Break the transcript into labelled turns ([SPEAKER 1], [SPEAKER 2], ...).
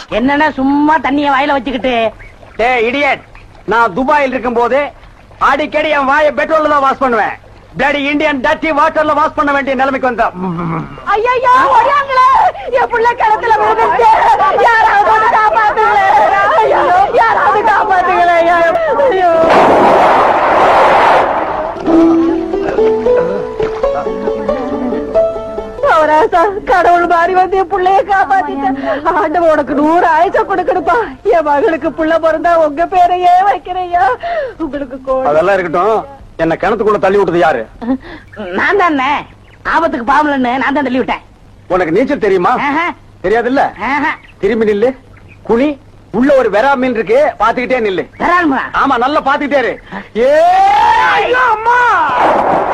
[SPEAKER 1] என்னன்னா சும்மா தண்ணிய வாயில வச்சுக்கிட்டு
[SPEAKER 2] டே இடியட் நான் துபாயில் இருக்கும் போது அடிக்கடி என் வாயை பெட்ரோல்ல தான் வாஷ் பண்ணுவேன் பிளடி இந்தியன் டட்டி வாட்டர்ல வாஷ் பண்ண வேண்டிய நிலைமைக்கு வந்தா
[SPEAKER 1] ஐயோ ஓடியாங்களே என் புள்ள கிணத்துல விழுந்துச்சு யாராவது வந்து காப்பாத்துங்களே ஐயோ, யாராவது காப்பாத்துங்களே ஐயோ அவராசா கடவுள் மாதிரி வந்து என் புள்ளைய காப்பாத்திட்டேன் ஆண்டவன் உனக்கு நூறு ஆயுச கொடுக்கணுப்பா என் மகளுக்கு புள்ள பிறந்தா உங்க பேரையே வைக்கிறையா உங்களுக்கு கோடி
[SPEAKER 2] அதெல்லாம் இருக்கட்டும் என்ன கிணத்துக்குள்ள தள்ளி விட்டது யாரு
[SPEAKER 1] நான் தானே ஆபத்துக்கு பாவலன்னு நான் தான் தள்ளி விட்டேன்
[SPEAKER 2] உனக்கு நீச்சல் தெரியுமா
[SPEAKER 1] ஆஹா,
[SPEAKER 2] தெரியாதுல்ல
[SPEAKER 1] ஆஹா.
[SPEAKER 2] திரும்பி நில்லு குனி உள்ள ஒரு வெறா மீன் இருக்கு பாத்துக்கிட்டே நில்லு
[SPEAKER 1] பெறால்மா
[SPEAKER 2] ஆமா நல்லா பாத்துக்கிட்டே இரு ஏ ஐயோ, அம்மா